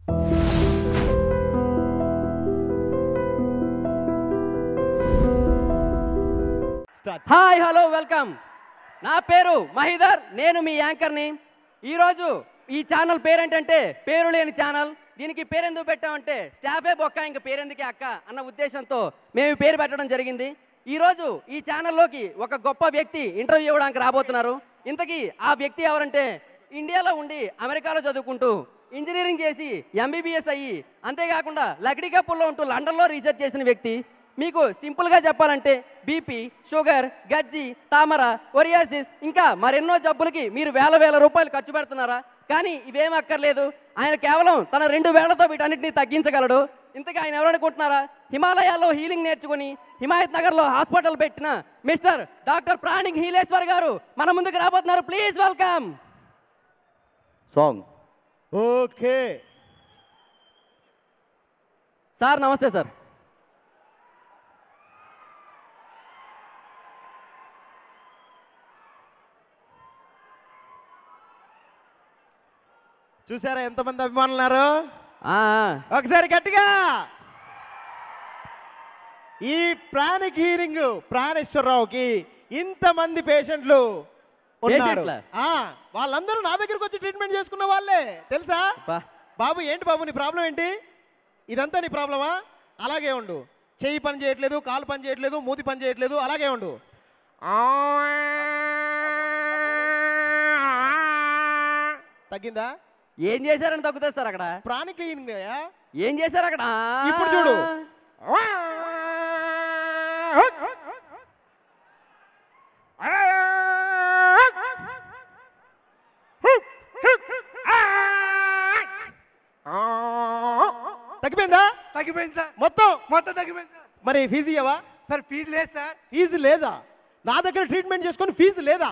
Start hi hello welcome నా పేరు మహిదర్ నేను మీ యాంకర్ని ఈరోజు ఈ ఛానల్ పేరేంటంటే పేరు లేని ఛానల్ దీనికి పేరెందుకు పెట్టామంటే స్టాఫే బొక్క ఇంక పేరెందుకే అక్క అన్న ఉద్దేశంతో మేము ఈ పేరు పెట్టడం జరిగింది ఈరోజు ఈ ఛానల్లోకి ఒక గొప్ప వ్యక్తి ఇంటర్వ్యూ ఇవ్వడానికి రాబోతున్నారు ఇంతకీ ఆ వ్యక్తి ఎవరంటే ఇండియాలో ఉండి అమెరికాలో చదువుకుంటూ ఇంజనీరింగ్ చేసి ఎంబీబీఎస్ అయ్యి అంతేకాకుండా లక్డీ కప్పుల్లో ఉంటూ లండన్లో రీసెర్చ్ చేసిన వ్యక్తి మీకు సింపుల్గా చెప్పాలంటే బీపీ షుగర్ గజ్జి తామర ఒరియాసిస్ ఇంకా మరెన్నో జబ్బులకి మీరు వేల వేల రూపాయలు ఖర్చు పెడుతున్నారా కానీ ఇవేం అక్కర్లేదు ఆయన కేవలం తన రెండు వేళ్లతో వీటన్నిటిని తగ్గించగలడు ఇంతకీ ఆయన ఎవరనుకుంటున్నారా హిమాలయాల్లో హీలింగ్ నేర్చుకుని హిమాయత్ నగర్లో హాస్పిటల్ పెట్టిన మిస్టర్ డాక్టర్ ప్రాణిక్ హీలేశ్వర్ గారు మన ముందుకు రాబోతున్నారు please welcome song okay sir నమస్తే సార్ చూసారా ఎంతమంది అభిమానులు ఉన్నారు ఆ, ఆ. ఒకసారి గట్టిగా ఈ ప్రాణిక్ హీరింగ్ ప్రాణేశ్వరరావుకి ఇంతమంది పేషెంట్లు ఉన్నారు పేషెంట్లా? ఆ, వాళ్ళందరూ నా దగ్గరకు వచ్చి ట్రీట్మెంట్ చేసుకున్న వాళ్ళే తెలుసా అబ్బా. బాబు ఏంటి బాబు నీ ప్రాబ్లం ఏంటి ఇదంతా నీ ప్రాబ్లమా అలాగే ఉండు చెయ్యి పని చేయట్లేదు కాలు పని చేయట్లేదు మూతి పని చేయట్లేదు అలాగే ఉండు తగ్గిందా ఏం చేశారని తగ్గుతుంది సార్ అక్కడ ప్రాణిక్ క్లీనింగ్ ఏం చేశారు అక్కడ ఇప్పుడు చూడు తగ్గిపోయిందా తగ్గిపోయింది సార్ మొత్తం మొత్తం తగ్గిపోయింది సార్ మరి ఫీజు ఇవ్వవా సార్ ఫీజు లేదు సార్ ఫీజు లేదా నా దగ్గర ట్రీట్మెంట్ చేసుకొని ఫీజు లేదా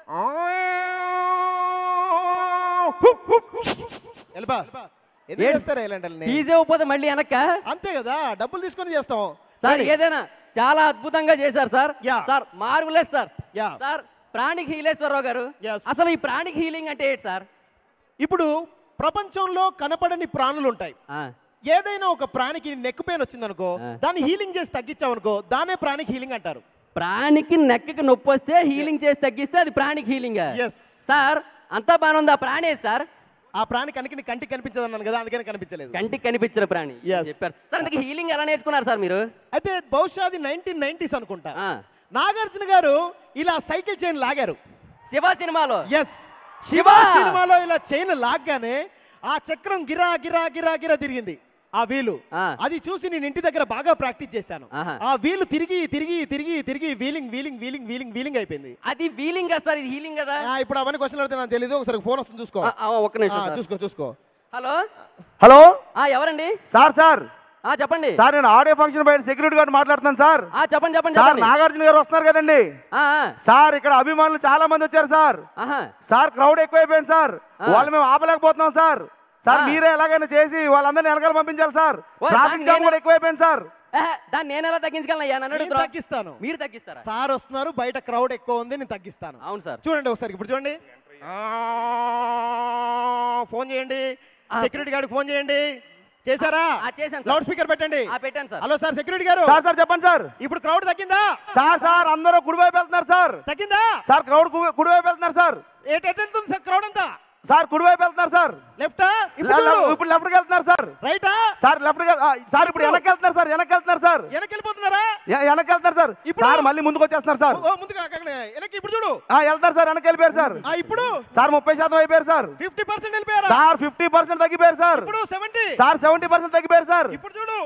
వెళ్ళిపా ఎందుకు ఏంటి? చేస్తారా ఇలాంటి ఫీజు ఇవ్వకపోతే మళ్ళీ వెనక్క అంతే కదా డబ్బులు తీసుకొని చేస్తాం సార్ రండి. ఏదైనా చాలా అద్భుతంగా చేశారు సార్ Yeah. సార్ మార్గులెస్ sir Yeah. Sir pranic Heeleswararao గారు Yes. అసలు ఈ ప్రాణిక్ హీలింగ్ అంటే ఏంటి సార్ ఇప్పుడు ప్రపంచంలో కనపడని ప్రాణులు ఉంటాయి ఆ, ఏదైనా ఒక ప్రాణికి నెక్ పెయిన్ వచ్చిందనుకో దాన్ని హీలింగ్ చేసి తగ్గించామనుకో దానే ప్రాణిక్ హీలింగ్ అంటారు ప్రాణికి నెక్కకి నొప్పి వస్తే హీలింగ్ చేసి తగ్గిస్తే అది ప్రాణిక్ హీలింగ్ Yes. సార్ అంతా బాగానే ఉంది ఆ ప్రాణి ఏది సార్ ఆ ప్రాణి కనికి కంటికి కనిపించదు అన్నాను కదా అందుకని కనిపించలేదు కంటికి కనిపించిన ప్రాణి Yes. చెప్పారు సార్ అందుకే హీలింగ్ ఎలా నేర్చుకున్నారు సార్ మీరు అయితే బహుశా అది నైన్టీన్ నైన్టీస్ అనుకుంటా ఆ. నాగార్జున గారు ఇలా సైకిల్ చైన్ లాగారు శివ సినిమాలో ఎస్ శివ శివ! సినిమాలో ఇలా చైన్ లాగ్గానే ఆ చక్రం గిరా గిరా గిరా గిరా తిరిగింది ఆ వీలు ఆ. అది చూసి నేను ఇంటి దగ్గర బాగా ప్రాక్టీస్ చేశాను ఆహా. ఆ వీలు తిరిగి తిరిగి తిరిగి తిరిగి wheeling wheeling wheeling wheeling wheeling అయిపోయింది అది వీలింగ్ కదా సార్ ఇది హీలింగ్ కదా ఆ, ఇప్పుడు అవన్నీ క్వశ్చన్ అడితే నాకు తెలియదు ఒకసారి ఫోన్ వస్తుంది చూసుకో ఆ, ఆ, ఒక్క నిమిషం ఆ, సార్. చూసుకో చూసుకో హలో హలో ఆ ఎవరండి సార్ సార్ ఆ చెప్పండి సార్ నేను ఆడియో ఫంక్షన్ బయట సెక్యూరిటీ గార్డ్ మాట్లాడుతున్నాను సార్ ఆ చెప్పండి చెప్పండి సార్ చెప్పండి నాగార్జున గారు వస్తున్నారు కదండి ఆ, ఆ, సార్ ఇక్కడ అభిమానులు చాలా మంది వచ్చారు సార్ ఆహా సార్ క్రౌడ్ ఎక్కువైపోయింది సార్ ఆ. వాళ్ళు మేము ఆపలేకపోతున్నాం సార్ సార్ ఆ. మీరే ఎలాగైనా చేసి వాళ్ళందరినీ వెనకాల పంపించాలి సార్ ఓ, ట్రాఫిక్ దాన్ని జామ్ నేను- కూడా ఎక్కువైపోయింది సార్ ఏహే, దాన్ని నేను ఎలా తగ్గించగలను అయ్యా నన్ను నేను అడుగుతున్నా. తగ్గిస్తాను మీరు తగ్గిస్తారా సార్ వస్తున్నారు బయట క్రౌడ్ ఎక్కువ ఉంది నేను తగ్గిస్తాను అవును సార్ చూడండి ఒకసారి ఇప్పుడు చూడండి ఆ, ఫోన్ చేయండి ఆ. సెక్యూరిటీ గార్డ్కి ఫోన్ చేయండి చేశారా ఆ, చేశాను సార్. లౌడ్ స్పీకర్ పెట్టండి ఆ, పెట్టాను సార్. హలో సార్ సెక్యూరిటీ గారు సార్ సార్ చెప్పండి సార్ ఇప్పుడు క్రౌడ్ తగ్గిందా సార్ సార్ అందరూ కుడివైపు వెళ్తున్నారు సార్ తగ్గిందా సార్ క్రౌడ్ కు- కుడివైపు వెళ్తున్నారు సార్ ఏ వెళ్తుంది సార్ క్రౌడ్ అంతా సార్ కుడివైపు వెళ్తున్నారు సార్ లెఫ్టా ఇప్పుడు లె- చూడు. ఇప్పుడు లెఫ్ట్కి వెళ్తున్నారు సార్ రైటా సార్ లెఫ్ట్ సార్ ఇప్పుడు వెనక్కి వెళ్తున్నారు సార్ వెనక్కి వెళ్తున్నారు సార్ వెనక్కి వెళ్ళిపోతున్నారా ఎ- వెనక్కి వెళ్తున్నారు సార్ ఇప్పుడు? సార్ మళ్ళీ ముందుకు వచ్చేస్తున్నారు సార్ ఓ ముందుగా అక్కడనే. వెనక్కి ఇప్పుడు చూడు ఆ, వెళ్తారు సార్ వెనక్కి వెళ్ళిపోయారు సార్ ఆ ఇప్పుడు సార్ ముప్పై శాతం అయిపోయారు సార్ ఫిఫ్టీ పర్సెంట్ వెళ్ళిపోయారా సార్ ఫిఫ్టీ పర్సెంట్ తగ్గిపోయారు సార్ ఇప్పుడు సెవెంటీ సార్ సెవెంటీ పర్సెంట్ తగ్గిపోయారు సార్ ఇప్పుడు చూడు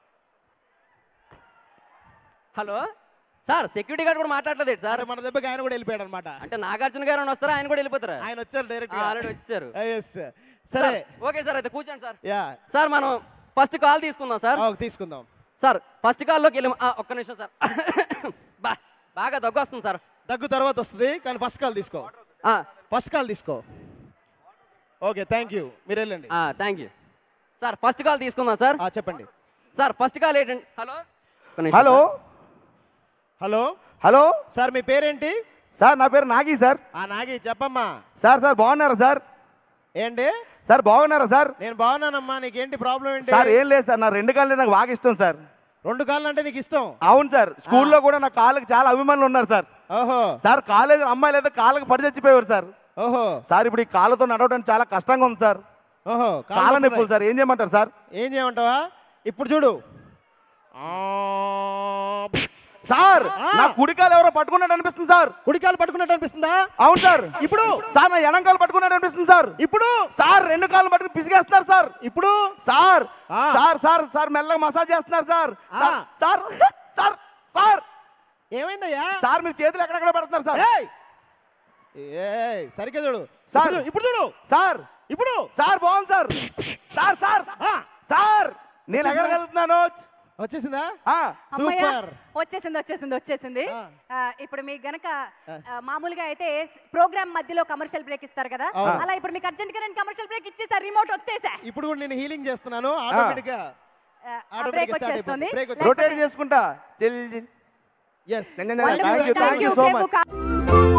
హలో సార్ సెక్యూరిటీ గార్డ్ కూడా మాట్లాడలేదు ఏంటి సార్ అంటే మన దెబ్బకి ఆయన కూడా వెళ్ళిపోయాడు అనమాట అంటే నాగార్జున గారు ఏమైనా వస్తారా ఆయన కూడా వెళ్ళిపోతారా ఆయన వచ్చారు డైరెక్ట్ ఆల్రెడీ వచ్చేసారు ఎస్ సరే సార్, ఓకే సార్ అయితే కూర్చోండి సార్ యా సార్ మనం ఫస్ట్ కాల్ తీసుకుందాం సార్ తీసుకుందాం సార్ ఫస్ట్ కాల్లోకి వెళ్ళి ఆ, ఒక్క నిమిషం సార్ బా బాగా దగ్గు వస్తుంది సార్ దగ్గు తర్వాత వస్తుంది కానీ ఫస్ట్ కాల్ తీసుకో ఆ, ఫస్ట్ కాల్ తీసుకో ఓకే థ్యాంక్ యూ మీరు వెళ్ళండి ఆ, thank you sir first call తీసుకుందాం సార్ ఆ, చెప్పండి సార్ ఫస్ట్ కాల్ ఏంటండి హలో ఒక్క నిమిషం hello sir. Hello hello sir మీ పేరేంటి సార్ నా పేరు నాగి సార్ ఆ నాగి చెప్పమ్మా సార్ సార్ బాగున్నారా సార్ ఏంటి సార్ బాగున్నారా సార్ నేను బాగున్నానమ్మా నీకేంటి ప్రాబ్లం ఏంటి సార్ ఏం లేదు సార్ నా రెండు కాళ్ళు నాకు బాగా ఇష్టం సార్ రెండు కాళ్ళు అంటే నీకు ఇష్టం అవును సార్ స్కూల్లో కూడా నా కాళ్ళకి చాలా అభిమానులు ఉన్నారు సార్ ఓహో సార్ కాలేజ్ అమ్మాయిలు అయితే కాళ్ళకి పడి చచ్చిపోయారు సార్ ఓహో సార్ ఇప్పుడు ఈ కాళ్ళతో నడవడానికి చాలా కష్టంగా ఉంది సార్ ఓహో కాళ్ళ కాళ్ళు నొప్పులు సార్ ఏం చేయమంటారు సార్ ఏం చేయమంటావా ఇప్పుడు చూడు ఆ, సార్ ఆ. నా కుడికాలు ఎవరో పట్టుకున్నట్టు అనిపిస్తుంది సార్ కుడికాలు పట్టుకున్నట్టు అనిపిస్తుందా అవును సార్ ఇప్పుడు సార్ నా ఎడంకాలు పట్టుకున్నట్టు అనిపిస్తుంది సార్ ఇప్పుడు సార్ రెండు కాళ్ళు పట్టుకుని పిసిగేస్తున్నారు సార్ ఇప్పుడు సార్ ఆ. సార్ సార్ సార్ మెల్లగా మసాజ్ చేస్తున్నారు సార్ ఆ. సార్ సార్ సార్ ఏమైందయ్యా సార్ మీరు చేతులు ఎక్కడెక్కడ పెడుతున్నారు సార్ ఏయ్! ఏయ్, సరిగ్గా చూడు సార్. ఇప్పుడు చూ- ఇప్పుడు చూడు సార్ ఇప్పుడు సార్ బాగుంది సార్ సార్ సార్ ఆ, సార్ నేను వచ్చేసిందా? ఎగరగలుగుతున్నాను వచ్చేసిందా ఆ, అమ్మయ్య సూపర్ వచ్చేసింది వచ్చేసింది వచ్చేసింది ఆ. ఆ, ఇప్పుడు మీకు గనక ఆ, మామూలుగా అయితే ప్రోగ్రామ్ మధ్యలో కమర్షియల్ బ్రేక్ ఇస్తారు కదా అవును. అలా ఇప్పుడు మీకు అర్జెంట్ గా నేను కమర్షియల్ బ్రేక్ ఇచ్చేసా రిమోట్ వచ్చేసా ఇప్పుడు కూడా నేను హీలింగ్ చేస్తున్నాను ఆటోమేటిక్ గా బ్రేక్ Automatic start వచ్చేస్తుంది అయిపోతుంది. Break రొటేట్ చేసుకుంటా చెల్ yes Thank you, thank you, thank thank you you so much. కేపు కా-